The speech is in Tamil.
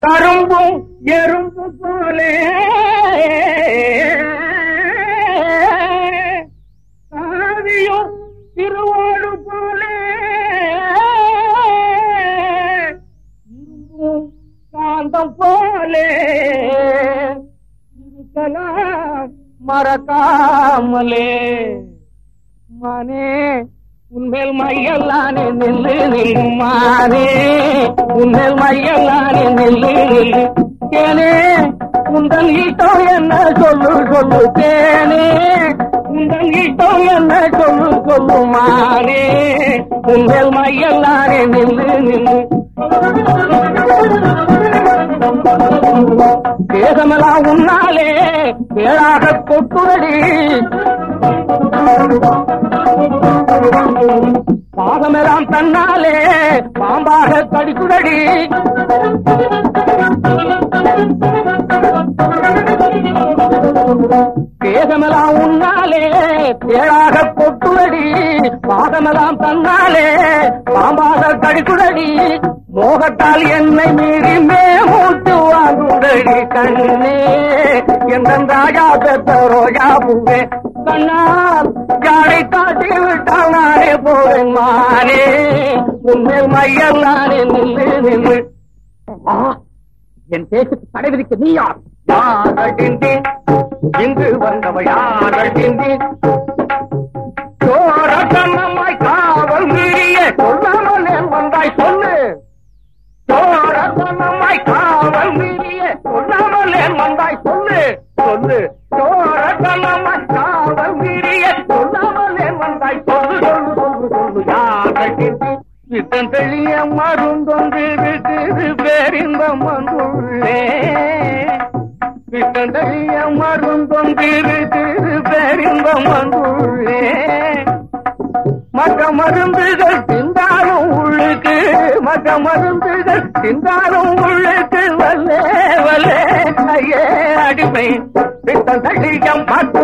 கரும்பும் எறும்பு போலே காவியும் திருவோடு போலே இரும்பும் காந்தம் போலே இருக்கலாம் மறக்காமலே மானே உன்மேல் மையல்லானே நில்லு நில்லு மானே உன்மேல் மையல்லானே நில்லு நில்லு தேனே உந்தன் இஷ்டம் என்ன சொல்லு சொல்லு தேனே உந்தன் இஷ்டம் என்ன சொல்லு சொல்லு மானே உன்மேல் மையல்லானே நில்லு நில்லு தேகமெல்லாம் உன்னாலே பேராக கொட்டுரடி பாதமெல்லாம் தன்னாலே பாம்பாக கடிக்குதடி தேகமெல்லாம் உன்னாலே பேராக கொட்டுதடி பாதமெல்லாம் தன்னாலே பாம்பாக கடிக்குதடி மோகத்தால் என்னை மீறி மேமூட்டு வாங்குதடி கண்ணே எந்த ராஜா பெற்ற ரோஜா பூவே கண்ணால் யாரை காட்டி விட்டால் நானே போவேன் மானே உன்மேல் மையல் நானே நில்லு நில்லு ஆ, என் பேச்சுக்கு தடை விதிக்க நீ யார் யாரடிந்தி இங்கு வந்தவ யாரடிந்தி சோரத்தனமாய் காவல் மீறிய சொல்லாமல் ஏன் வந்தாய் சொல்லு சோரத்தனமாய் காவல் மீறிய சொல்லாமல் ஏன் வந்தாய் சொல்லு சொல்லு சோரத்தனமாய் காவல் மீறிய சொல்லாமல் ஏன் வந்தாய் சொல்லு சொல்லு சொல்லு சொல்லு யாரடிந்தி வித்தன் தெளிய மருந்தொன்று இருக்குது பேரின்பம் வந்துள்ளே வித்தன் தெளிய மருந்தொன்று இருக்குது பேரின்பம் வந்துள்ளே மற்ற மருந்துகள் தின்றாலும் உள்ளுக்கு மற்ற மருந்துகள் தின்றாலும் உள்ளுக்கு வல்லே வல்லே ஐயே அடிமை வித்தன் தெளிய மற்ற